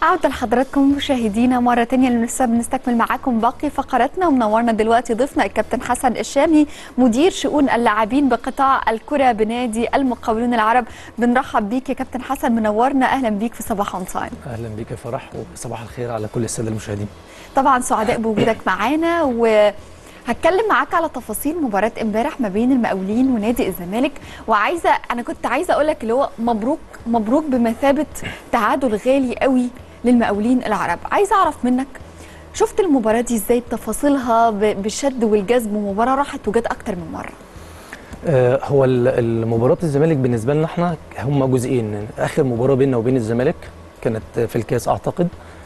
العودة لحضراتكم مشاهدينا مرة تانية لسه بنستكمل معاكم باقي فقراتنا ومنورنا دلوقتي ضيفنا الكابتن حسن الشامي مدير شؤون اللاعبين بقطاع الكرة بنادي المقاولون العرب بنرحب بيك يا كابتن حسن منورنا أهلا بيك في صباح اون تايم اهلا بيك يا فرح وصباح الخير على كل الساده المشاهدين طبعا سعداء بوجودك معانا و هتكلم معاك على تفاصيل مباراة امبارح ما بين المقاولين ونادي الزمالك وعايزة أنا كنت عايزة أقول لك اللي هو مبروك مبروك بمثابة تعادل غالي قوي للمقاولين العرب عايزة أعرف منك شفت المباراة دي ازاي بتفاصيلها ب- بالشد والجذب ومباراة راحت وجت أكتر من مرة آه هو ال- المباراه الزمالك بالنسبه لنا احنا هم جزئين اخر مباراه بيننا وبين الزمالك كانت في الكاس اعتقد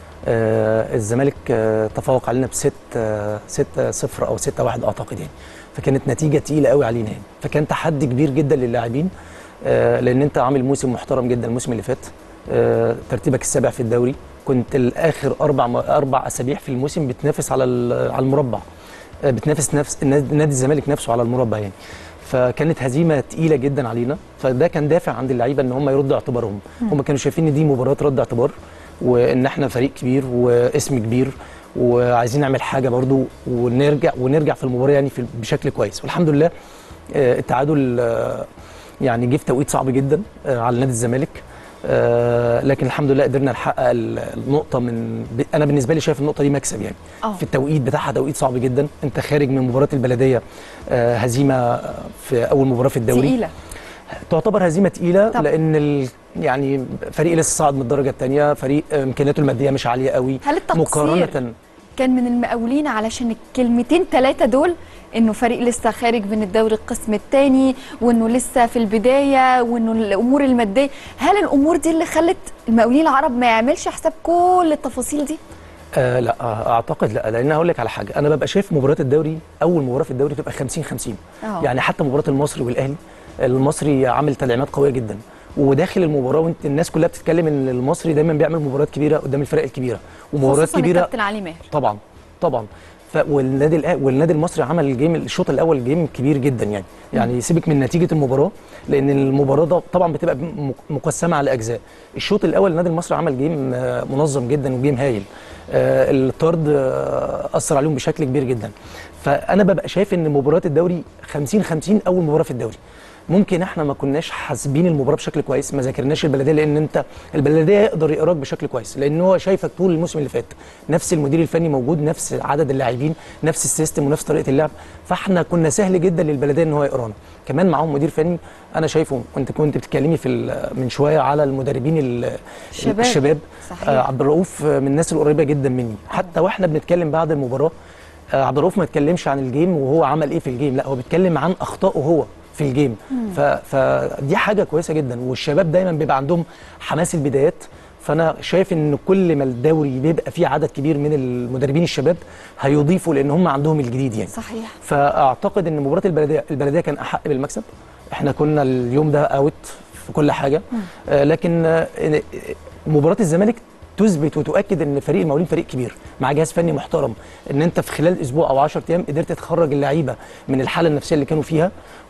آه الزمالك آه تفوق علينا بست آه 6 0 او 6 1 اعتقد يعني فكانت نتيجه تقيله قوي علينا يعني فكان تحدي كبير جدا للاعبين آه لان انت عامل موسم محترم جدا الموسم اللي فات آه ترتيبك السابع في الدوري كنت الاخر اربع م- اربع اسابيع في الموسم بتنافس على ال- على المربع آه، بتنافس نفس نادي نادي الزمالك نفسه على المربع يعني فكانت هزيمه تقيله جدا علينا فده كان دافع عند اللعيبه ان هم يردوا اعتبارهم هم كانوا شايفين ان دي مباراه رد اعتبار وان احنا فريق كبير واسم كبير وعايزين نعمل حاجه برضو ونرجع ونرجع في المباراه يعني في بشكل كويس والحمد لله آه، التعادل آه، يعني جه في توقيت صعب جدا آه، على نادي الزمالك آه، لكن الحمد لله قدرنا نحقق ال- النقطه من ب- انا بالنسبه لي شايف النقطه دي مكسب يعني اه في التوقيت بتاعها توقيت صعب جدا انت خارج من مباراه البلديه آه، هزيمه في اول مباراه في الدوري تقيلة تعتبر هزيمه تقيله طب. لان ال... يعني فريق لسه صاعد من الدرجه الثانيه فريق آه، امكانياته الماديه مش عاليه قوي هل التقصير مقارنه كان من المقاولين علشان الكلمتين ثلاثة دول انه فريق لسه خارج من الدوري القسم الثاني وانه لسه في البداية وانه الامور المادية هل الامور دي اللي خلت المقاولين العرب ما يعملش حساب كل التفاصيل دي؟ آه لا آه اعتقد لا لان هقول لك على حاجه انا ببقى شايف مباراه الدوري اول مباراه في الدوري بتبقى 50 50 اه. يعني حتى مباراه المصري والاهلي المصري عامل تدعيمات قويه جدا وداخل المباراه وانت الناس كلها بتتكلم ان المصري دايما بيعمل مباريات كبيره قدام الفرق الكبيره ومباريات خصوصا كبيره الكابتن علي ماهر طبعا طبعا ف والنادي الأه- والنادي المصري عمل الجيم الشوط الاول جيم كبير جدا يعني يعني سيبك من نتيجه المباراه لان المباراه ده طبعا بتبقى م- مقسمه على اجزاء الشوط الاول النادي المصري عمل جيم آه، منظم جدا وجيم هايل آه، الطرد آه، اثر عليهم بشكل كبير جدا فانا ببقى شايف ان مباراه الدوري 50 50 اول مباراه في الدوري ممكن احنا ما كناش حاسبين المباراه بشكل كويس ما ذاكرناش البلديه لان انت البلديه يقدر يقراك بشكل كويس لان هو شايفك طول الموسم اللي فات نفس المدير الفني موجود نفس عدد اللاعبين نفس السيستم ونفس طريقه اللعب فاحنا كنا سهل جدا للبلديه ان هو يقرانا كمان معاهم مدير فني انا شايفه وانت كنت بتتكلمي في ال- من شويه على المدربين ال- الشباب. الشباب صحيح. آه عبد الرؤوف آه، من الناس القريبه جدا مني حتى واحنا بنتكلم بعد المباراه آه، عبد الرؤوف ما اتكلمش عن الجيم وهو عمل ايه في الجيم لا هو بيتكلم عن اخطائه هو في الجيم ف... فدي حاجه كويسه جدا والشباب دايما بيبقى عندهم حماس البدايات فانا شايف ان كل ما الدوري بيبقى فيه عدد كبير من المدربين الشباب هيضيفوا لان هم عندهم الجديد يعني صحيح فاعتقد ان مباراه البلديه البلديه كان احق بالمكسب احنا كنا اليوم ده اوت في كل حاجه آه لكن آه آه، مباراه الزمالك تثبت وتؤكد ان فريق المقاولين فريق كبير مع جهاز فني محترم ان انت في خلال اسبوع او 10 ايام قدرت تخرج اللعيبه من الحاله النفسيه اللي كانوا فيها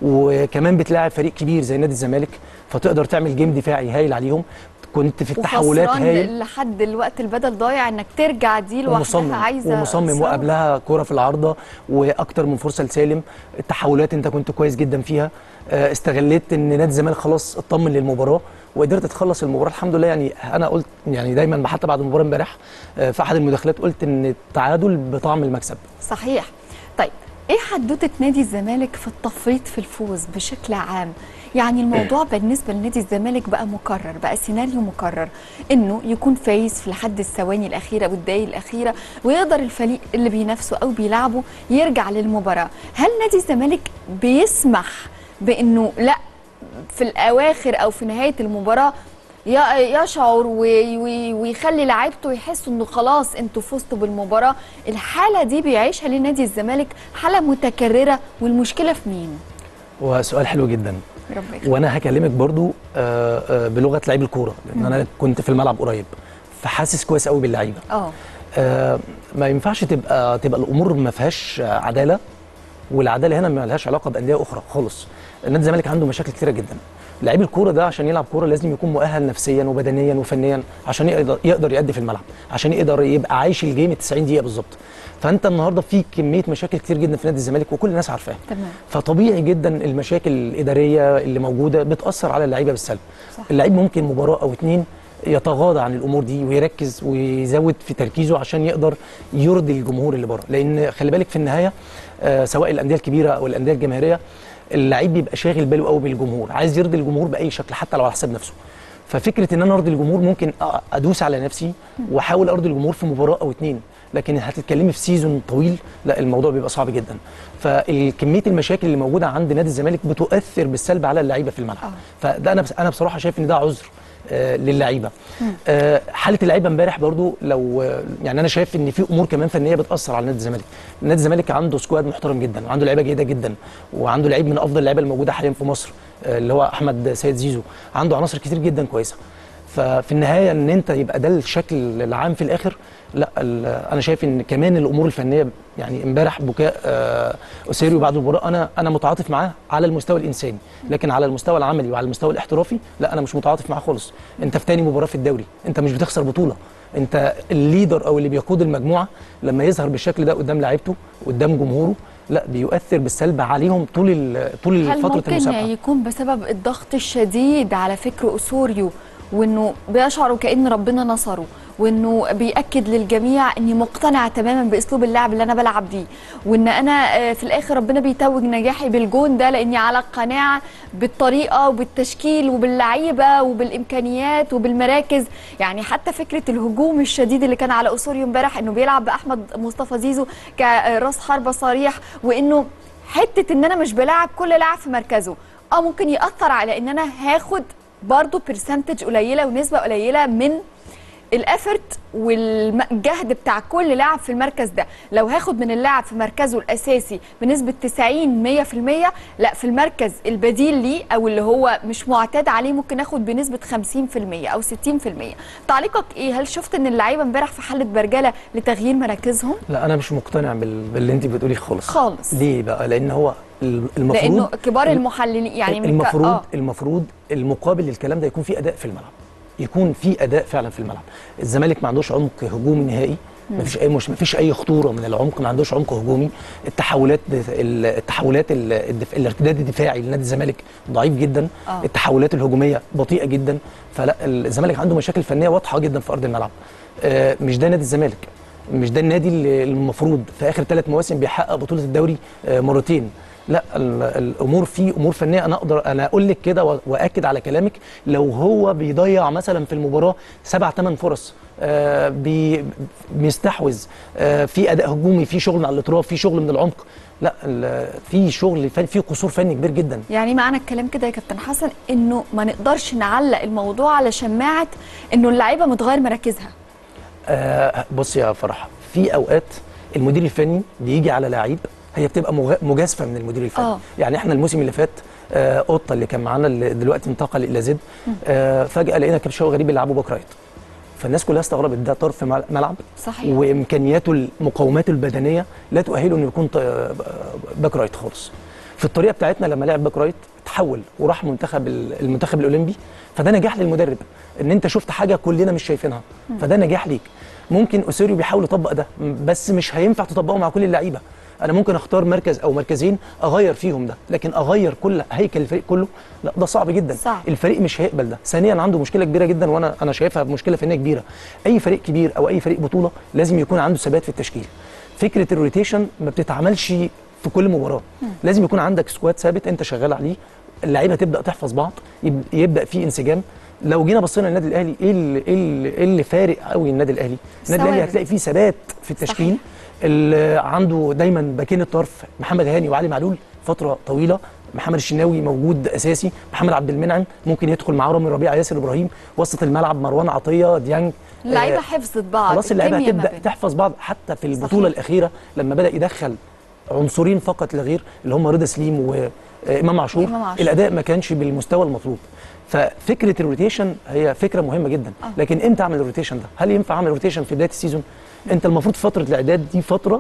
وكمان بتلاعب فريق كبير زي نادي الزمالك فتقدر تعمل جيم دفاعي هايل عليهم كنت في التحولات وخسران هايل لحد الوقت البدل ضايع انك ترجع دي لوحدها ومصمم عايزه ومصمم صبر. وقبلها كرة في العارضة واكتر من فرصة لسالم التحولات انت كنت كويس جدا فيها آه، استغليت ان نادي الزمالك خلاص اطمن للمباراة وقدرت تخلص المباراة الحمد لله يعني انا قلت يعني دايما حتى بعد المباراة امبارح آه، في احد المداخلات قلت ان التعادل بطعم المكسب صحيح طيب ايه حدوته نادي الزمالك في التفريط في الفوز بشكل عام يعني الموضوع بالنسبه لنادي الزمالك بقى مكرر بقى سيناريو مكرر انه يكون فايز في لحد الثواني الاخيره والدقايق الاخيره ويقدر الفريق اللي بينافسه او بيلعبه يرجع للمباراه هل نادي الزمالك بيسمح بانه لا في الاواخر او في نهايه المباراه ي- يشعر وي- وي- ويخلي لعيبته يحسوا انه خلاص انتوا فزتوا بالمباراه الحاله دي بيعيشها ليه نادي الزمالك حاله متكرره والمشكله في مين وسؤال حلو جدا ربنا يخليك. وانا هكلمك برضو آه، آه، بلغة لعيب الكورة لان انا كنت في الملعب قريب فحاسس كويس قوي باللعيبة اه آه، ما ينفعش تبقى تبقى الامور ما فيهاش آه، عداله والعداله هنا ما لهاش علاقه بانديه اخرى خالص نادي الزمالك عنده مشاكل كتيره جدا لعيب الكوره ده عشان يلعب كوره لازم يكون مؤهل نفسيا وبدنيا وفنيا عشان يقدر يقدر يأدي في الملعب عشان يقدر يبقى عايش الجيم 90 دقيقه بالظبط فانت النهارده في كميه مشاكل كتير جدا في نادي الزمالك وكل الناس عارفاها تمام فطبيعي جدا المشاكل الاداريه اللي موجوده بتاثر على اللعيبه بالسلب صح. اللعيب ممكن مباراه او اتنين يتغاضى عن الامور دي ويركز ويزود في تركيزه عشان يقدر يرضي الجمهور اللي بره لان خلي بالك في النهايه آه سواء الانديه الكبيره او الانديه الجماهيريه اللعيب بيبقى شاغل باله قوي بالجمهور عايز يرضي الجمهور باي شكل حتى لو على حساب نفسه ففكره ان انا ارضي الجمهور ممكن أ- ادوس على نفسي واحاول ارضي الجمهور في مباراه او اتنين لكن هتتكلمي في سيزون طويل لا الموضوع بيبقى صعب جدا فكميه المشاكل اللي موجوده عند نادي الزمالك بتؤثر بالسلب على اللعيبه في الملعب آه. فده انا بس انا بصراحه شايف ان ده عذر آه، للعيبه آه، حاله اللعيبه امبارح برضو لو آه، يعني انا شايف ان في امور كمان فنيه بتاثر على نادي الزمالك نادي الزمالك عنده سكواد محترم جدا وعنده لعيبه جيده جدا وعنده لعيب من افضل اللعيبه الموجوده حاليا في مصر آه، اللي هو احمد سيد زيزو عنده عناصر كتير جدا كويسه ففي النهايه ان انت يبقى ده الشكل العام في الاخر لا ال- انا شايف ان كمان الامور الفنيه يعني امبارح بكاء آه، اوسيريو بعد المباراه انا انا متعاطف معاه على المستوى الانساني لكن على المستوى العملي وعلى المستوى الاحترافي لا انا مش متعاطف معاه خالص انت في تاني مباراه في الدوري انت مش بتخسر بطوله انت الليدر او اللي بيقود المجموعه لما يظهر بالشكل ده قدام لعيبته قدام جمهوره لا بيؤثر بالسلب عليهم طول ال- طول هل فتره ممكن المسابقه يكون بسبب الضغط الشديد على فكر أسوريو وانه بيشعروا كأن ربنا نصره وانه بيأكد للجميع اني مقتنع تماما باسلوب اللعب اللي انا بلعب بيه وان انا آه، في الاخر ربنا بيتوج نجاحي بالجون ده لاني على قناعه بالطريقه وبالتشكيل وباللعيبه وبالامكانيات وبالمراكز يعني حتى فكره الهجوم الشديد اللي كان على اسوريو امبارح انه بيلعب باحمد مصطفى زيزو كراس حربه صريح وانه حته ان انا مش بلاعب كل لاعب في مركزه اه ممكن ياثر على ان انا هاخد برضو برسنتج قليله ونسبه قليله من الافرت والجهد بتاع كل لاعب في المركز ده لو هاخد من اللاعب في مركزه الاساسي بنسبه 90 100% لا في المركز البديل ليه او اللي هو مش معتاد عليه ممكن اخد بنسبه 50% او 60% تعليقك ايه هل شفت ان اللعيبه امبارح في حاله برجله لتغيير مراكزهم لا انا مش مقتنع بال... باللي انت بتقوليه خالص خالص. ليه بقى لان هو ال- المفروض لانه كبار المحللين يعني من ك- المفروض آه. المفروض المقابل للكلام ده يكون في اداء في الملعب يكون في اداء فعلا في الملعب الزمالك ما عندوش عمق هجومي نهائي ما فيش اي مش ما فيش اي خطوره من العمق ما عندوش عمق هجومي التحولات ال- التحولات ال- الدف... الارتداد الدفاعي لنادي الزمالك ضعيف جدا آه. التحولات الهجوميه بطيئه جدا فلا الزمالك عنده مشاكل فنيه واضحه جدا في ارض الملعب آه، مش ده نادي الزمالك مش ده النادي اللي المفروض في اخر ثلاث مواسم بيحقق بطوله الدوري آه، مرتين لا ال- الامور في امور فنيه انا اقدر انا اقول لك كده و- واكد على كلامك لو هو بيضيع مثلا في المباراه سبع ثمان فرص آه، بي بيستحوذ آه، في اداء هجومي في شغل على الاطراف في شغل من العمق لا ال- في شغل فن في قصور فني كبير جدا يعني معنى الكلام كده يا كابتن حسن انه ما نقدرش نعلق الموضوع على شماعه انه اللعيبه متغير مراكزها آه بص يا فرح في اوقات المدير الفني بيجي على لعيب هي بتبقى مغ- مجازفه من المدير الفني آه. يعني احنا الموسم اللي فات آه قطه اللي كان معانا اللي دلوقتي انتقل الى زد آه فجاه لقينا كابتن غريب بيلعبوا باك رايت فالناس كلها استغربت ده طرف مل- ملعب صحيح. وامكانياته مقوماته البدنيه لا تؤهله انه يكون ط- باك رايت خالص في الطريقه بتاعتنا لما لعب باك رايت تحول وراح منتخب ال- المنتخب الاولمبي فده نجاح للمدرب ان انت شفت حاجه كلنا مش شايفينها فده نجاح ليك ممكن اوسيريو بيحاول يطبق ده بس مش هينفع تطبقه مع كل اللعيبه انا ممكن اختار مركز او مركزين اغير فيهم ده لكن اغير كل هيكل الفريق كله لا ده صعب جدا صعب. الفريق مش هيقبل ده ثانيا عنده مشكله كبيره جدا وانا انا شايفها مشكله فنيه كبيره اي فريق كبير او اي فريق بطوله لازم يكون عنده ثبات في التشكيل فكره الروتيشن ما بتتعملش في كل مباراه لازم يكون عندك سكواد ثابت انت شغال عليه اللعيبه تبدا تحفظ بعض يب- يبدا في انسجام لو جينا بصينا للنادي الاهلي ايه اللي, إيه اللي, إيه اللي فارق قوي النادي الاهلي النادي الاهلي ثوابت. هتلاقي فيه ثبات في التشكيل صحيح. اللي عنده دايما باكين الطرف محمد هاني وعلي معلول فتره طويله محمد الشناوي موجود اساسي محمد عبد المنعم ممكن يدخل معاه رامي ربيعه ياسر ابراهيم وسط الملعب مروان عطيه ديانج اللعيبه آه، حفظت بعض خلاص اللعيبه الكيمياء ما هتبدا بينهم. تحفظ بعض حتى في البطوله صحيح. الاخيره لما بدا يدخل عنصرين فقط لا غير اللي هم رضا سليم وامام عاشور إمام عاشور. الاداء ما كانش بالمستوى المطلوب ففكره الروتيشن هي فكره مهمه جدا آه. لكن امتى اعمل الروتيشن ده هل ينفع اعمل روتيشن في بدايه السيزون انت المفروض فتره الاعداد دي فتره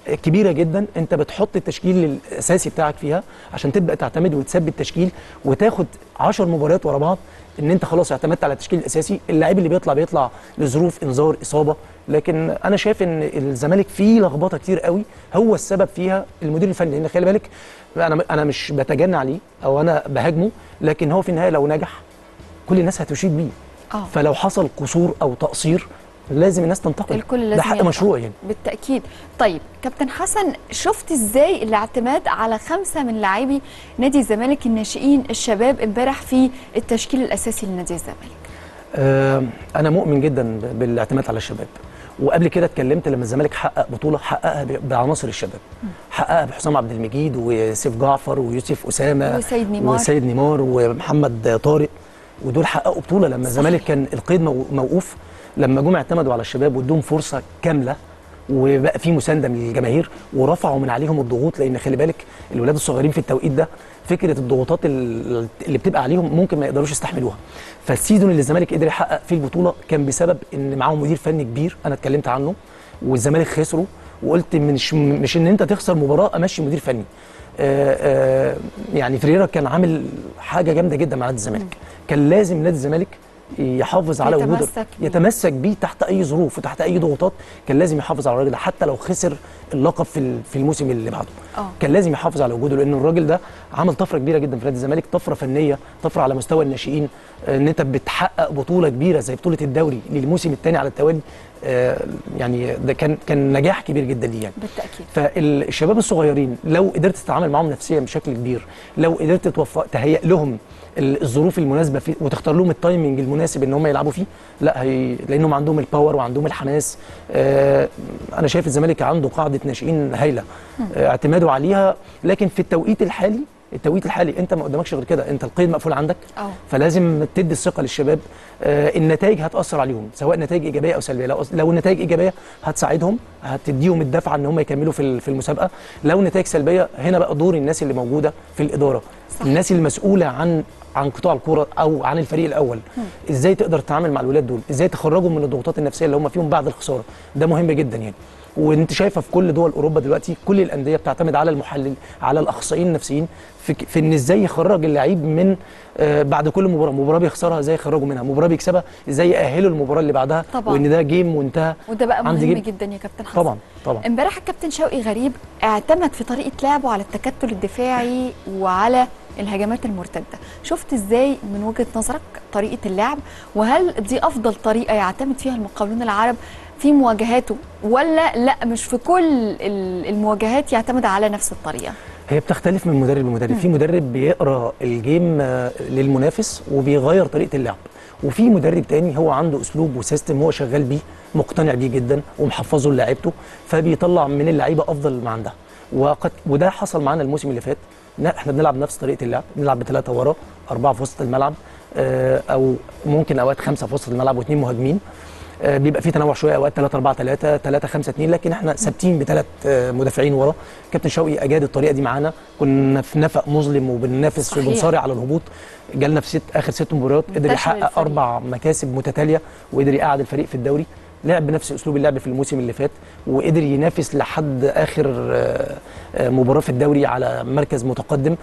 كبيره جدا انت بتحط التشكيل الاساسي بتاعك فيها عشان تبدا تعتمد وتثبت تشكيل وتاخد 10 مباريات ورا بعض ان انت خلاص اعتمدت على التشكيل الاساسي اللاعب اللي بيطلع بيطلع لظروف انذار اصابه لكن انا شايف ان الزمالك فيه لخبطه كتير قوي هو السبب فيها المدير الفني لان خلي بالك انا انا مش بتجنى عليه او انا بهاجمه لكن هو في النهايه لو نجح كل الناس هتشيد بيه اه فلو حصل قصور او تقصير لازم الناس تنتقد الكل لازم ده حق ينتقد. مشروع يعني بالتاكيد طيب كابتن حسن شفت ازاي الاعتماد على خمسه من لاعبي نادي الزمالك الناشئين الشباب امبارح في التشكيل الاساسي لنادي الزمالك آه، انا مؤمن جدا ب- بالاعتماد على الشباب وقبل كده اتكلمت لما الزمالك حقق بطوله حققها ب- بعناصر الشباب حققها بحسام عبد المجيد وسيف جعفر ويوسف اسامه وسيد نيمار. وسيد نيمار ومحمد طارق ودول حققوا بطوله لما الزمالك كان القيد مو- موقوف لما جم اعتمدوا على الشباب وادوهم فرصه كامله وبقى في مسانده من الجماهير ورفعوا من عليهم الضغوط لان خلي بالك الولاد الصغيرين في التوقيت ده فكره الضغوطات ال- اللي بتبقى عليهم ممكن ما يقدروش يستحملوها فالسيزون اللي الزمالك قدر يحقق فيه البطوله كان بسبب ان معاهم مدير فني كبير انا اتكلمت عنه والزمالك خسره وقلت مش مش ان انت تخسر مباراه امشي مدير فني آه، آه، يعني فريرا كان عامل حاجه جامده جدا مع نادي الزمالك كان لازم نادي الزمالك يحافظ على وجوده يتمسك بيه. يتمسك بيه تحت اي ظروف وتحت اي ضغوطات كان لازم يحافظ على الراجل ده حتى لو خسر اللقب في ال- في الموسم اللي بعده اه كان لازم يحافظ على وجوده لان الراجل ده عمل طفره كبيره جدا في نادي الزمالك طفره فنيه طفره على مستوى الناشئين آه، ان انت بتحقق بطوله كبيره زي بطوله الدوري للموسم الثاني على التوالي آه، يعني ده كان كان نجاح كبير جدا ليه يعني بالتاكيد فالشباب الصغيرين لو قدرت تتعامل معاهم نفسيا بشكل كبير لو قدرت توفق تهيئ لهم ال- الظروف المناسبه في وتختار لهم التايمنج المناسب ان هم يلعبوا فيه لا هي لانهم عندهم الباور وعندهم الحماس آه انا شايف الزمالك عنده قاعده ناشئين هايله آه اعتماده عليها لكن في التوقيت الحالي التوقيت الحالي انت ما قدامكش غير كده انت القيد مقفول عندك اه فلازم تدي الثقه للشباب آه النتائج هتاثر عليهم سواء نتائج ايجابيه او سلبيه لو لو النتائج ايجابيه هتساعدهم هتديهم الدفعه ان هم يكملوا في ال- في المسابقه لو نتائج سلبيه هنا بقى دور الناس اللي موجوده في الاداره صح. الناس المسؤوله عن عن قطاع الكوره او عن الفريق الاول ازاي تقدر تتعامل مع الولاد دول ازاي تخرجهم من الضغوطات النفسيه اللي هم فيهم بعد الخساره ده مهم جدا يعني وانت شايفه في كل دول اوروبا دلوقتي كل الانديه بتعتمد على المحلل على الاخصائيين النفسيين في, ك- في ان ازاي يخرج اللعيب من آه بعد كل مباراه مباراه بيخسرها ازاي يخرجه منها مباراه بيكسبها ازاي يأهله المباراه اللي بعدها طبعاً. وان ده جيم وانتهى وده بقى عندي مهم جيم. جدا يا كابتن حسن طبعا طبعا امبارح الكابتن شوقي غريب اعتمد في طريقه لعبه على التكتل الدفاعي وعلى الهجمات المرتده شفت ازاي من وجهه نظرك طريقه اللعب وهل دي افضل طريقه يعتمد فيها المقاولون العرب في مواجهاته ولا لا مش في كل ال- المواجهات يعتمد على نفس الطريقه هي بتختلف من مدرب لمدرب في مدرب بيقرا الجيم آه، للمنافس وبيغير طريقه اللعب وفي مدرب تاني هو عنده اسلوب وسيستم هو شغال بيه مقتنع بيه جدا ومحفظه للاعيبته فبيطلع من اللعيبه افضل ما عندها وقد وده حصل معانا الموسم اللي فات ن- احنا بنلعب نفس طريقه اللعب بنلعب بثلاثه ورا اربعه في وسط الملعب آه، او ممكن اوقات خمسه في وسط الملعب واثنين مهاجمين آه، بيبقى في تنوع شويه اوقات 3 4 3 3 5 2 لكن احنا ثابتين بثلاث آه، مدافعين ورا كابتن شوقي اجاد الطريقه دي معانا كنا في نفق مظلم وبننافس صحيح. وبنصارع على الهبوط جالنا في ست اخر ست مباريات قدر منتشر يحقق الفريق. اربع مكاسب متتاليه وقدر يقعد الفريق في الدوري لعب بنفس اسلوب اللعب في الموسم اللي فات وقدر ينافس لحد اخر آه، آه، مباراه في الدوري على مركز متقدم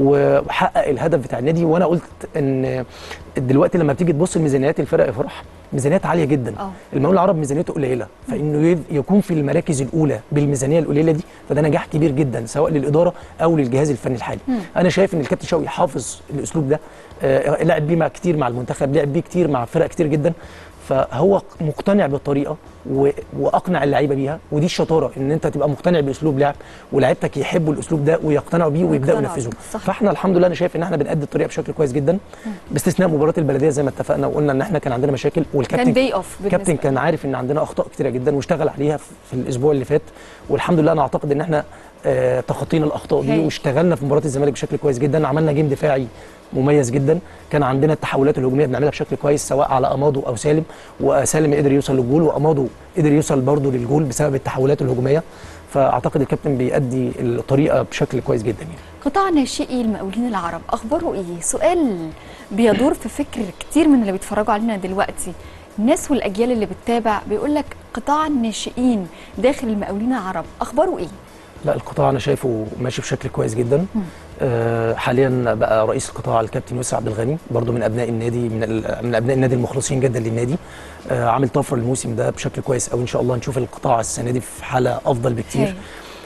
وحقق الهدف بتاع النادي وانا قلت ان دلوقتي لما بتيجي تبص لميزانيات الفرق يا فرح ميزانيات عاليه جدا اه المقاول العرب ميزانيته قليله فانه يف- يكون في المراكز الاولى بالميزانيه القليله دي فده نجاح كبير جدا سواء للاداره او للجهاز الفني الحالي مم. انا شايف ان الكابتن شوقي حافظ الاسلوب ده آه، لعب بيه مع كتير مع المنتخب لعب بيه كتير مع فرق كتير جدا فهو مقتنع بالطريقه و... واقنع اللعيبه بيها ودي الشطاره ان انت تبقى مقتنع باسلوب لعب ولاعيبتك يحبوا الاسلوب ده ويقتنعوا بيه ويبداوا ويقتنعوا ينفذوه بيه، صح. فاحنا الحمد لله انا شايف ان احنا بنأدي الطريقه بشكل كويس جدا باستثناء مباراه البلديه زي ما اتفقنا وقلنا ان احنا كان عندنا مشاكل كان والكابتن داي اوف الكابتن كان عارف ان عندنا اخطاء كتيره جدا واشتغل عليها في في الاسبوع اللي فات والحمد لله انا اعتقد ان احنا آه تخطينا الاخطاء دي هايل. واشتغلنا في مباراه الزمالك بشكل كويس جدا عملنا جيم دفاعي مميز جدا كان عندنا التحولات الهجوميه بنعملها بشكل كويس سواء على امادو او سالم وسالم قدر يوصل للجول وامادو قدر يوصل برضه للجول بسبب التحولات الهجوميه فاعتقد الكابتن بيأدي الطريقه بشكل كويس جدا يعني قطاع ناشئي المقاولين العرب اخباره ايه سؤال بيدور في فكر كتير من اللي بيتفرجوا علينا دلوقتي الناس والاجيال اللي بتتابع بيقول لك قطاع الناشئين داخل المقاولين العرب اخباره ايه لا القطاع انا شايفه ماشي بشكل كويس جدا آه حاليا بقى رئيس القطاع الكابتن يوسف عبد الغني برضو من ابناء النادي من, ال- من ابناء النادي المخلصين جدا للنادي آه عامل طفره الموسم ده بشكل كويس قوي ان شاء الله نشوف القطاع السنه دي في حاله افضل بكتير هاي.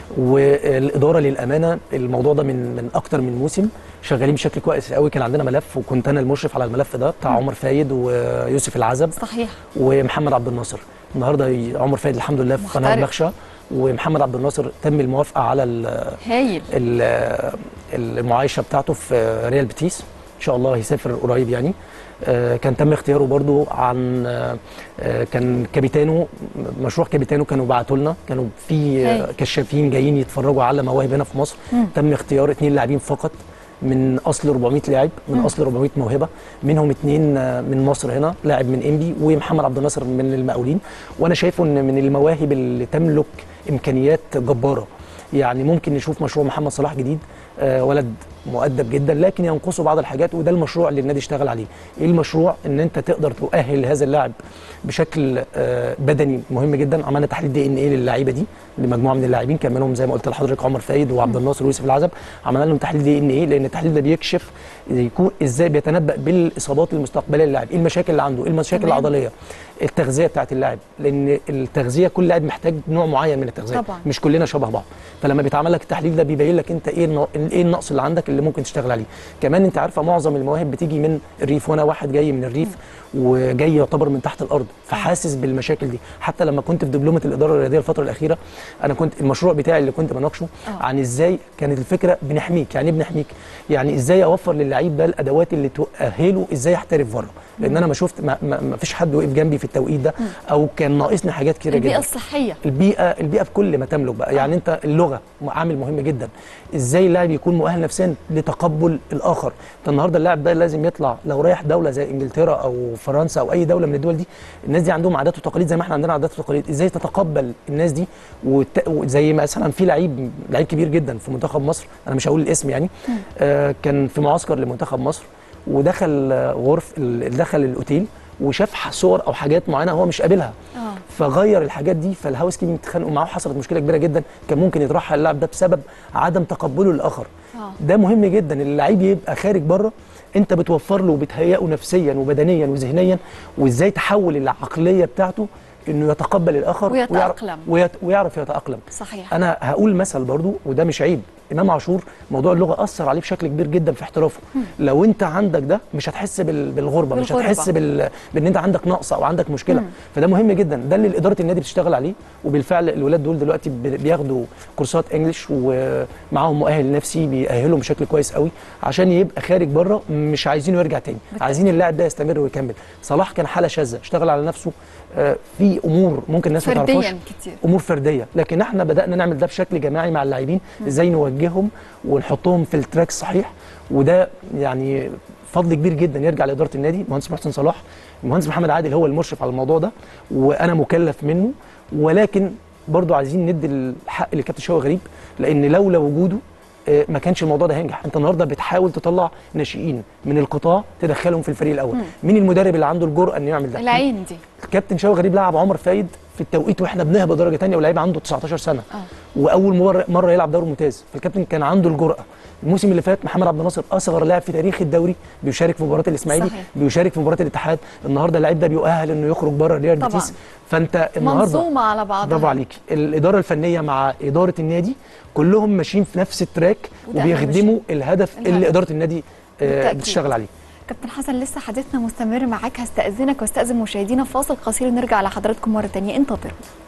والاداره للامانه الموضوع ده من من اكتر من موسم شغالين بشكل كويس قوي كان عندنا ملف وكنت انا المشرف على الملف ده بتاع عمر فايد ويوسف العزب صحيح ومحمد عبد الناصر النهارده ي- عمر فايد الحمد لله في قناه محترف. المخشى ومحمد عبد الناصر تم الموافقه على ال- هايل ال- المعايشه بتاعته في ريال بيتيس ان شاء الله هيسافر قريب يعني آه، كان تم اختياره برضو عن آه، آه، كان كابيتانو مشروع كابيتانو كانوا بعتوا لنا كانوا في آه، هاي. كشافين جايين يتفرجوا على مواهب هنا في مصر مم. تم اختيار اثنين لاعبين فقط من اصل 400 لاعب من مم. اصل 400 موهبه منهم اثنين آه، من مصر هنا لاعب من انبي ومحمد عبد الناصر من المقاولين وانا شايفه ان من المواهب اللي تملك امكانيات جباره يعني ممكن نشوف مشروع محمد صلاح جديد آه، ولد مؤدب جدا لكن ينقصه بعض الحاجات وده المشروع اللي النادي اشتغل عليه ايه المشروع ان انت تقدر تؤهل هذا اللاعب بشكل آه، بدني مهم جدا عملنا تحليل دي ان ايه للعيبه دي لمجموعه من اللاعبين كان منهم زي ما قلت لحضرتك عمر فايد وعبد الناصر ويوسف العزب عملنا لهم تحليل دي ان ايه لان التحليل ده بيكشف يكون ازاي بيتنبأ بالاصابات المستقبليه للاعب ايه المشاكل اللي عنده ايه المشاكل تمام. العضليه التغذيه بتاعت اللاعب لان التغذيه كل لاعب محتاج نوع معين من التغذيه طبعاً. مش كلنا شبه بعض فلما بيتعمل لك التحليل ده بيبين لك انت ايه النا- ايه النقص اللي عندك اللي ممكن تشتغل عليه كمان انت عارفه معظم المواهب بتيجي من الريف وانا واحد جاي من الريف وجاي يعتبر من تحت الارض فحاسس بالمشاكل دي حتى لما كنت في دبلومه الاداره الرياضيه الفتره الاخيره انا كنت المشروع بتاعي اللي كنت بناقشه آه. عن ازاي كانت الفكره بنحميك يعني ايه بنحميك يعني ازاي اوفر للعيب ده الادوات اللي تؤهله ازاي يحترف بره لان انا ما شفت ما, ما, ما فيش حد وقف جنبي في التوقيت ده او كان ناقصني حاجات كتيره البيئه جدا الصحيه البيئه البيئه بكل ما تملك بقى يعني انت اللغه عامل مهم جدا ازاي اللاعب يكون مؤهل نفسيا لتقبل الاخر انت النهارده اللاعب ده لازم يطلع لو رايح دوله زي انجلترا او فرنسا او اي دوله من الدول دي الناس دي عندهم عادات وتقاليد زي ما احنا عندنا عادات وتقاليد ازاي تتقبل الناس دي وت... وزي مثلا في لعيب لعيب كبير جدا في منتخب مصر انا مش هقول الاسم يعني آه كان في معسكر لمنتخب مصر ودخل آه، غرف ال- دخل الاوتيل وشاف ح- صور او حاجات معينه هو مش قابلها اه فغير الحاجات دي فالهاوس كيبنج اتخانقوا معاه وحصلت مشكله كبيره جدا كان ممكن يترحل اللاعب ده بسبب عدم تقبله للاخر اه ده مهم جدا اللعيب يبقى خارج بره انت بتوفر له وبتهيئه نفسيا وبدنيا وذهنيا وازاي تحول العقليه بتاعته انه يتقبل الاخر ويتأقلم. ويعرف, ويت ويعرف يتاقلم صحيح انا هقول مثل برضو وده مش عيب امام عاشور موضوع اللغه اثر عليه بشكل كبير جدا في احترافه لو انت عندك ده مش هتحس بال- بالغربه مش بالغربة. هتحس بال... بان انت عندك نقص او عندك مشكله مم. فده مهم جدا ده اللي اداره النادي بتشتغل عليه وبالفعل الولاد دول دلوقتي بي- بياخدوا كورسات انجلش ومعاهم مؤهل نفسي بيأهلهم بشكل كويس قوي عشان يبقى خارج بره مش عايزينه يرجع تاني عايزين اللاعب ده يستمر ويكمل صلاح كان حاله شاذه اشتغل على نفسه آه، في امور ممكن الناس ما تعرفهاش فرديا كتير امور فرديه لكن احنا بدانا نعمل ده بشكل جماعي مع اللاعبين ازاي نوجههم ونحطهم في التراك الصحيح وده يعني فضل كبير جدا يرجع لاداره النادي المهندس محسن صلاح المهندس محمد عادل هو المشرف على الموضوع ده وانا مكلف منه ولكن برضو عايزين ندي الحق للكابتن شوقي غريب لان لولا وجوده آه، ما كانش الموضوع ده هينجح انت النهارده بتحاول تطلع ناشئين من القطاع تدخلهم في الفريق الاول مين المدرب اللي عنده الجرأه انه يعمل ده العين دي الكابتن شوقي غريب لعب عمر فايد في التوقيت واحنا بنهبط درجه ثانيه ولاعيب عنده 19 سنه اه واول مره مره يلعب دوري ممتاز فالكابتن كان عنده الجرأه الموسم اللي فات محمد عبد الناصر اصغر لاعب في تاريخ الدوري بيشارك في مباراه الاسماعيلي صحيح. بيشارك في مباراه الاتحاد النهارده اللعيب ده بيؤهل انه يخرج بره ريال طبعاً. بيتيس فانت النهارده منظومه على بعضها برافو عليك الاداره الفنيه مع اداره النادي كلهم ماشيين في نفس التراك وده أهم وبيخدموا الهدف اللي الهدف. اداره النادي آه، بالتأكيد. بتشتغل عليه كابتن حسن لسه حديثنا مستمر معاك هستأذنك واستأذن مشاهدينا فاصل قصير ونرجع لحضراتكم مرة تانية انتظروا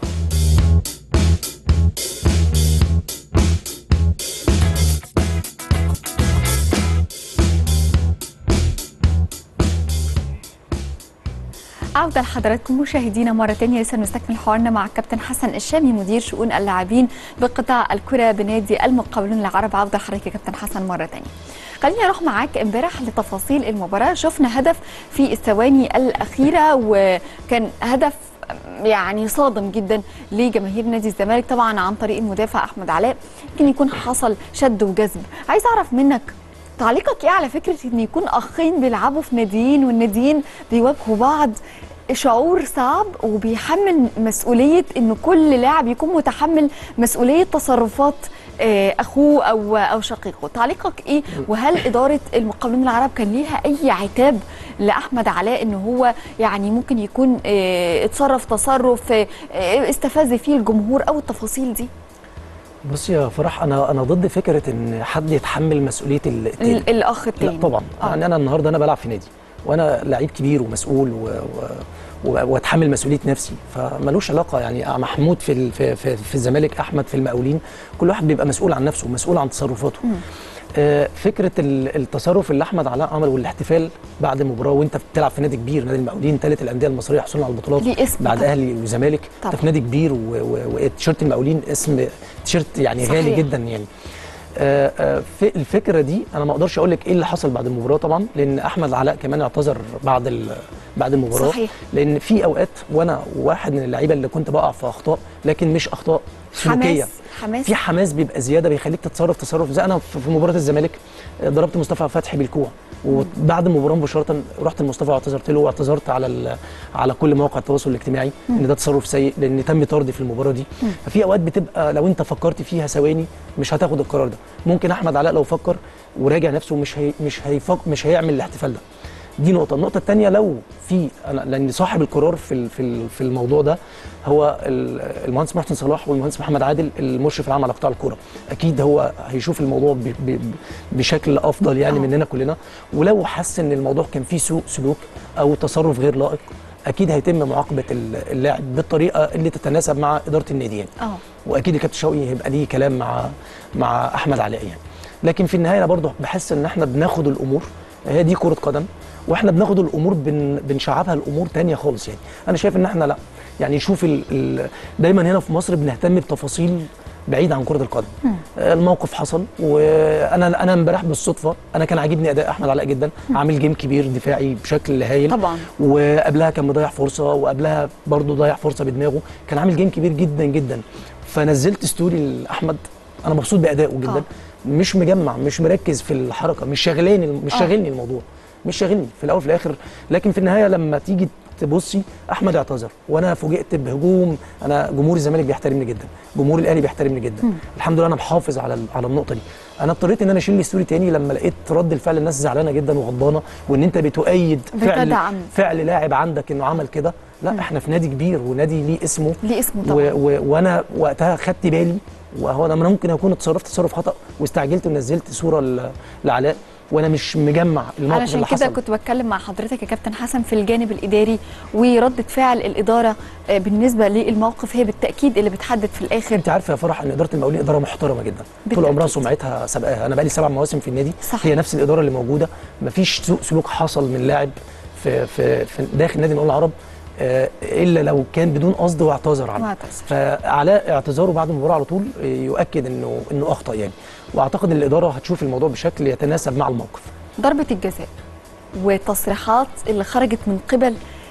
عودة لحضراتكم مشاهدينا مرة تانية لسه نستكمل حوارنا مع الكابتن حسن الشامي مدير شؤون اللاعبين بقطاع الكرة بنادي المقاولون العرب عودة لحضرتك يا كابتن حسن مرة تانية خليني اروح معاك امبارح لتفاصيل المباراة شفنا هدف في الثواني الأخيرة وكان هدف يعني صادم جدا لجماهير نادي الزمالك طبعا عن طريق المدافع احمد علاء يمكن يكون حصل شد وجذب عايز اعرف منك تعليقك ايه على فكره ان يكون اخين بيلعبوا في ناديين والناديين بيواجهوا بعض شعور صعب وبيحمل مسؤوليه انه كل لاعب يكون متحمل مسؤوليه تصرفات آه، اخوه او او شقيقه تعليقك ايه وهل اداره المقاولين العرب كان ليها اي عتاب لاحمد علاء ان هو يعني ممكن يكون آه، اتصرف تصرف آه، آه، استفز فيه الجمهور او التفاصيل دي بصي يا فرح انا انا ضد فكره ان حد يتحمل مسؤوليه ال- التاني ال- الاخ التاني لا طبعا آه. يعني انا النهارده انا بلعب في نادي وانا لعيب كبير ومسؤول و... و... و... واتحمل مسؤوليه نفسي فملوش علاقه يعني محمود في ال... في, في, في الزمالك احمد في المقاولين كل واحد بيبقى مسؤول عن نفسه مسؤول عن تصرفاته آه فكره ال- التصرف اللي احمد علاء عمله والاحتفال بعد المباراه وانت بتلعب في نادي كبير نادي المقاولين ثالث الانديه المصريه حصولا على البطولات ليه اسم بعد طبعاً. اهلي وزمالك طبعاً. انت في نادي كبير و- و- وتيشيرت المقاولين اسم تيشيرت يعني غالي صحيح. جدا يعني آه، آه، في الفكره دي انا ما اقدرش اقول لك ايه اللي حصل بعد المباراه طبعا لان احمد علاء كمان اعتذر بعد ال- بعد المباراه صحيح. لان في اوقات وانا واحد من اللعيبه اللي كنت بقع في اخطاء لكن مش اخطاء سلوكيه حماس حماس في حماس بيبقى زياده بيخليك تتصرف تصرف زي انا في في مباراه الزمالك آه، ضربت مصطفى فتحي بالكوع وبعد المباراه مباشره رحت لمصطفى واعتذرت له واعتذرت على ال- على كل مواقع التواصل الاجتماعي ان ده تصرف سيء لان تم طردي في المباراه دي ففي اوقات بتبقى لو انت فكرت فيها ثواني مش هتاخد القرار ده ممكن احمد علاء لو فكر وراجع نفسه مش هي مش هيفك مش هيعمل الاحتفال ده دي نقطة، النقطة الثانية لو في أنا لأن صاحب القرار في ال- في ال- في الموضوع ده هو ال- المهندس محسن صلاح والمهندس محمد عادل المشرف العام على قطاع الكورة، أكيد هو هيشوف الموضوع ب- ب- بشكل أفضل يعني آه. مننا كلنا، ولو حس إن الموضوع كان فيه سوء سلوك أو تصرف غير لائق أكيد هيتم معاقبة ال- اللاعب بالطريقة اللي تتناسب مع إدارة النادي يعني. اه واكيد الكابتن شوقي هيبقى ليه كلام مع مع احمد علاء يعني لكن في النهايه انا برضه بحس ان احنا بناخد الامور هي دي كره قدم واحنا بناخد الامور بن بنشعبها لامور تانية خالص يعني انا شايف ان احنا لا يعني شوف ال ال دايما هنا في مصر بنهتم بتفاصيل بعيد عن كره القدم آه، الموقف حصل وانا انا امبارح بالصدفه انا كان عاجبني اداء احمد علاء جدا عامل جيم كبير دفاعي بشكل هايل طبعا وقبلها كان مضيع فرصه وقبلها برضه ضيع فرصه بدماغه كان عامل جيم كبير جدا جدا فنزلت ستوري لاحمد انا مبسوط بادائه جدا آه. مش مجمع مش مركز في الحركه مش شاغلاني مش آه. شاغلني الموضوع مش شاغلني في الاول وفي الاخر لكن في النهايه لما تيجي تبصي احمد اعتذر وانا فوجئت بهجوم انا جمهور الزمالك بيحترمني جدا جمهور الاهلي بيحترمني جدا الحمد لله انا محافظ على ال- على النقطه دي انا اضطريت ان انا اشيل الستوري تاني لما لقيت رد الفعل الناس زعلانه جدا وغضبانه وان انت بتؤيد فعل بتدعم. فعل لاعب عندك انه عمل كده لا احنا في نادي كبير ونادي ليه اسمه ليه اسمه و طبعا و وانا وقتها خدت بالي وهو انا ممكن اكون اتصرفت تصرف خطا واستعجلت ونزلت صوره ل- لعلاء وانا مش مجمع الموقف علشان اللي كده حصل كنت بتكلم مع حضرتك يا كابتن حسن في الجانب الاداري وردة فعل الاداره آه، بالنسبه للموقف هي بالتاكيد اللي بتحدد في الاخر انت عارفه يا فرح ان اداره المقاولين اداره محترمه جدا طول بالتأكيد. عمرها سمعتها سابقاها انا بقالي سبع مواسم في النادي صحيح. هي نفس الاداره اللي موجوده مفيش سوء سلوك حصل من لاعب في في, في داخل نادي المقاولين العرب آه، الا لو كان بدون قصد واعتذر عنه واعتذر. فعلاء اعتذاره بعد المباراه على طول آه، يؤكد انه انه اخطا يعني واعتقد ان الاداره هتشوف الموضوع بشكل يتناسب مع الموقف ضربة الجزاء والتصريحات اللي خرجت من قبل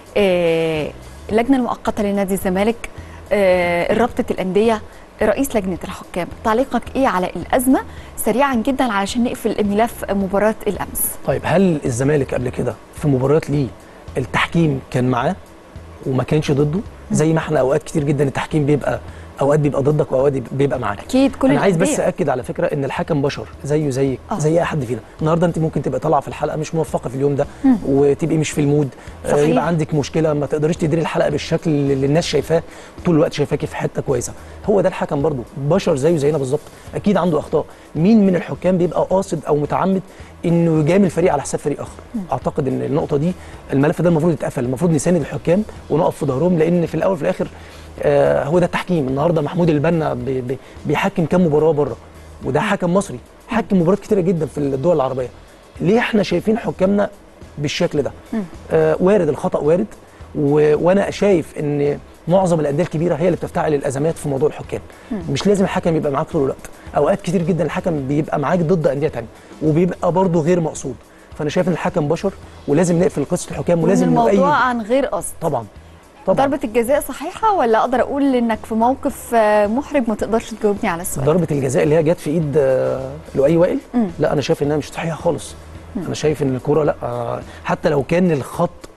آه، اللجنة المؤقتة لنادي الزمالك آه، رابطة الأندية رئيس لجنة الحكام تعليقك إيه على الأزمة سريعا جدا علشان نقفل ملف مباراة الأمس طيب هل الزمالك قبل كده في مباريات ليه التحكيم كان معاه وما كانش ضده زي ما احنا اوقات كتير جدا التحكيم بيبقى اوقات بيبقى ضدك واوقات بيبقى معاك أكيد كل انا عايز بس الأندية. اكد على فكره ان الحكم بشر زيه زيك آه. زي اي حد فينا النهارده انت ممكن تبقى طالعه في الحلقه مش موفقه في اليوم ده وتبقي مش في المود آه، صحيح. يبقى عندك مشكله ما تقدريش تديري الحلقه بالشكل اللي الناس شايفاه طول الوقت شايفاكي في حته كويسه هو ده الحكم برضو بشر زيه زينا بالظبط اكيد عنده اخطاء مين من الحكام بيبقى قاصد او متعمد انه يجامل فريق على حساب فريق اخر اعتقد ان النقطه دي الملف ده المفروض يتقفل المفروض نساند الحكام ونقف في ظهرهم لان في الاول وفي الاخر آه هو ده التحكيم النهارده محمود البنا بي بي بيحكم كام مباراه بره وده حكم مصري حكم مباريات كتيره جدا في الدول العربيه ليه احنا شايفين حكامنا بالشكل ده آه وارد الخطا وارد و... وانا شايف ان معظم الانديه الكبيره هي اللي بتفتعل الازمات في موضوع الحكام مش لازم الحكم يبقى معاك طول الوقت اوقات كتير جدا الحكم بيبقى معاك ضد انديه تانية وبيبقى برضه غير مقصود فانا شايف ان الحكم بشر ولازم نقفل قصه الحكام وإن ولازم الموضوع نؤيد عن غير قصد طبعا طبعا ضربة الجزاء صحيحة ولا أقدر أقول إنك في موقف آه، محرج ما تقدرش تجاوبني على السؤال ضربه الجزاء اللي هي جت في ايد آه، لؤي وائل مم. لا انا شايف انها مش صحيحه خالص انا شايف ان الكوره لا آه، حتى لو كان الخط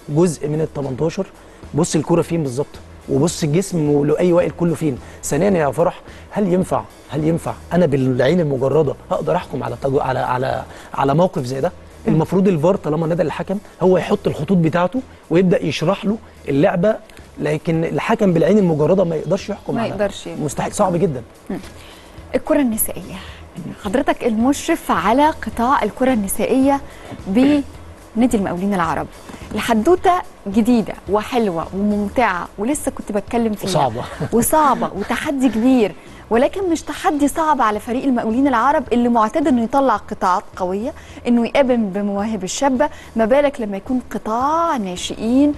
جزء من ال 18 بص الكوره فين بالظبط وبص الجسم ولؤي وائل كله فين ثانيا يا فرح هل ينفع هل ينفع انا بالعين المجرده اقدر احكم على تجو... على على على موقف زي ده المفروض الفار طالما ندى الحكم هو يحط الخطوط بتاعته ويبدا يشرح له اللعبه لكن الحكم بالعين المجرده ما يقدرش يحكم ما على يقدرش. مستحيل صعب جدا الكرة النسائية حضرتك المشرف على قطاع الكرة النسائية بنادي المقاولين العرب الحدوتة جديدة وحلوة وممتعة ولسه كنت بتكلم فيها وصعبة. وصعبة وتحدي كبير ولكن مش تحدي صعب على فريق المقاولين العرب اللي معتاد انه يطلع قطاعات قويه انه يقابل بمواهب الشابه ما بالك لما يكون قطاع ناشئين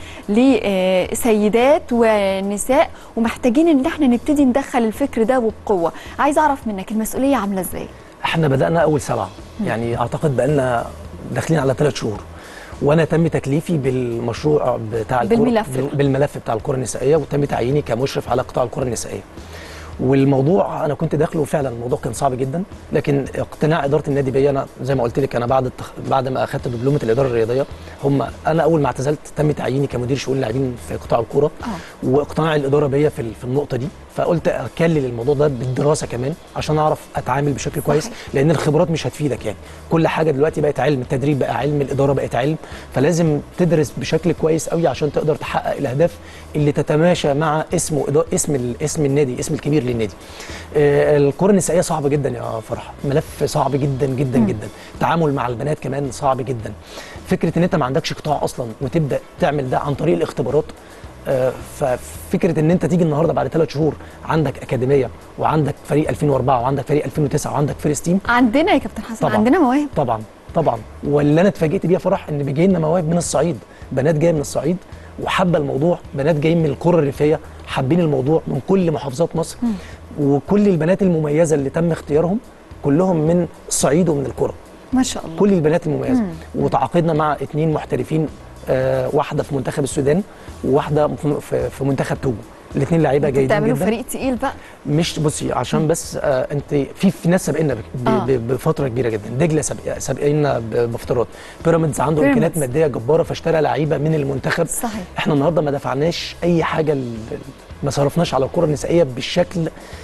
لسيدات ونساء ومحتاجين ان احنا نبتدي ندخل الفكر ده وبقوه عايز اعرف منك المسؤوليه عامله ازاي احنا بدانا اول سبعه يعني اعتقد بقالنا داخلين على ثلاث شهور وانا تم تكليفي بالمشروع بتاع الكرة بالملف بال- ده. بالملف بتاع الكره النسائيه وتم تعييني كمشرف على قطاع الكره النسائيه والموضوع انا كنت داخله فعلا الموضوع كان صعب جدا لكن اقتناع اداره النادي بيا انا زي ما قلت لك انا بعد التخ... بعد ما اخذت دبلومه الاداره الرياضيه هم انا اول ما اعتزلت تم تعييني كمدير شؤون اللاعبين في قطاع الكوره اه واقتناع الاداره بيا في ال- في النقطه دي فقلت اكلل الموضوع ده بالدراسه كمان عشان اعرف اتعامل بشكل كويس صحيح. لان الخبرات مش هتفيدك يعني كل حاجه دلوقتي بقت علم التدريب بقى علم الاداره بقت علم فلازم تدرس بشكل كويس قوي عشان تقدر تحقق الاهداف اللي تتماشى مع اسمه إدا- اسم ال- اسم النادي اسم الكبير للنادي آه، الكره النسائيه صعبه جدا يا فرح ملف صعب جدا جدا جدا التعامل مع البنات كمان صعب جدا فكره ان انت ما عندكش قطاع اصلا وتبدا تعمل ده عن طريق الاختبارات آه، ففكره ان انت تيجي النهارده بعد ثلاث شهور عندك اكاديميه وعندك فريق 2004 وعندك فريق 2009 وعندك فيرست تيم عندنا يا كابتن حسن طبعاً. عندنا مواهب طبعا طبعا واللي انا اتفاجئت بيه يا فرح ان بيجي لنا مواهب من الصعيد بنات جايه من الصعيد وحابه الموضوع بنات جايين من القرى الريفيه حابين الموضوع من كل محافظات مصر وكل البنات المميزه اللي تم اختيارهم كلهم من الصعيد ومن القرى ما شاء الله كل البنات المميزه وتعاقدنا مع اثنين محترفين آه واحده في منتخب السودان وواحده في- في في منتخب توجو الاثنين لعيبه جيدين تعملوا جدا فريق تقيل بقى مش بصي عشان بس آه انت في في ناس سابقنا بك- ب- آه. ب- بفتره كبيره جدا دجله سابق- سابقنا ب- بفترات بيراميدز عنده بيراميدز. امكانيات ماديه جباره فاشترى لعيبه من المنتخب صحيح احنا النهارده ما دفعناش اي حاجه ال- ما صرفناش على الكره النسائيه بالشكل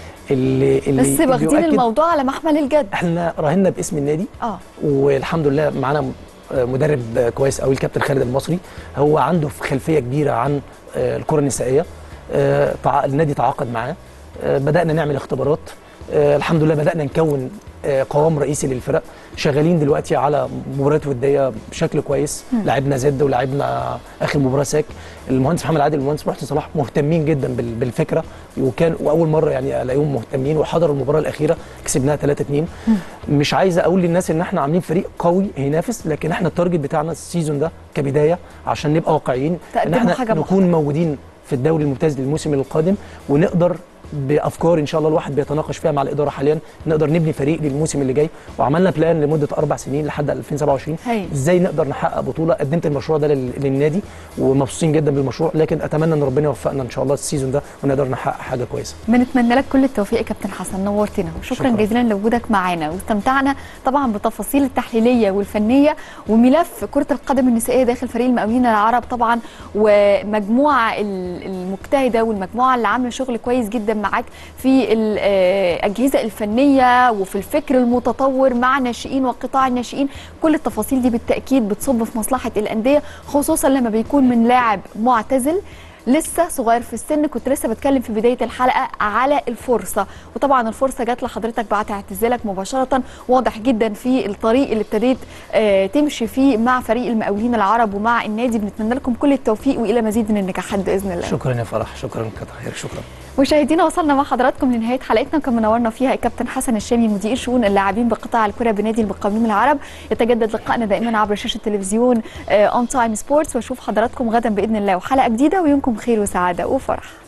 اللي اللي بس واخدين بيؤكد- الموضوع على محمل الجد احنا راهنا باسم النادي اه والحمد لله معانا مدرب كويس قوي الكابتن خالد المصري هو عنده خلفيه كبيره عن آه، الكره النسائيه آه، تع- النادي تعاقد معاه آه، بدانا نعمل اختبارات آه، الحمد لله بدانا نكون آه، قوام رئيسي للفرق شغالين دلوقتي على مباريات وديه بشكل كويس لعبنا زد ولعبنا اخر مباراه ساك المهندس محمد عادل والمهندس محسن صلاح مهتمين جدا بال- بالفكره وكان واول مره يعني الاقيهم مهتمين وحضروا المباراه الاخيره كسبناها 3 2 مش عايز اقول للناس ان احنا عاملين فريق قوي هينافس لكن احنا التارجت بتاعنا السيزون ده كبدايه عشان نبقى واقعيين ان تقدموا احنا حاجة نكون موجودين في الدوري الممتاز للموسم القادم ونقدر بافكار ان شاء الله الواحد بيتناقش فيها مع الاداره حاليا نقدر نبني فريق للموسم اللي جاي وعملنا بلان لمده اربع سنين لحد 2027 هايل. ازاي نقدر نحقق بطوله قدمت المشروع ده لل- للنادي ومبسوطين جدا بالمشروع لكن اتمنى ان ربنا يوفقنا ان شاء الله السيزون ده ونقدر نحقق حاجه كويسه بنتمنى لك كل التوفيق يا كابتن حسن نورتنا وشكرا شكراً. جزيلا لوجودك معانا واستمتعنا طبعا بالتفاصيل التحليليه والفنيه وملف كره القدم النسائيه داخل فريق المقاولين العرب طبعا ومجموعه ال- المجتهده والمجموعه اللي عامله شغل كويس جدا معاك في الاجهزه الفنيه وفي الفكر المتطور مع ناشئين وقطاع الناشئين كل التفاصيل دي بالتاكيد بتصب في مصلحه الانديه خصوصا لما بيكون من لاعب معتزل لسه صغير في السن كنت لسه بتكلم في بدايه الحلقه على الفرصه وطبعا الفرصه جات لحضرتك بعد اعتزالك مباشره واضح جدا في الطريق اللي ابتديت آه تمشي فيه مع فريق المقاولين العرب ومع النادي بنتمنى لكم كل التوفيق والى مزيد من النجاحات باذن الله شكرا يا فرح شكرا كتر خير شكرا مشاهدينا وصلنا مع حضراتكم لنهايه حلقتنا كان منورنا فيها الكابتن حسن الشامي مدير شؤون اللاعبين بقطاع الكره بنادي المقاولين العرب يتجدد لقائنا دائما عبر شاشه التلفزيون اون تايم سبورتس واشوف حضراتكم غدا باذن الله وحلقه جديده ويومكم خير وسعاده وفرح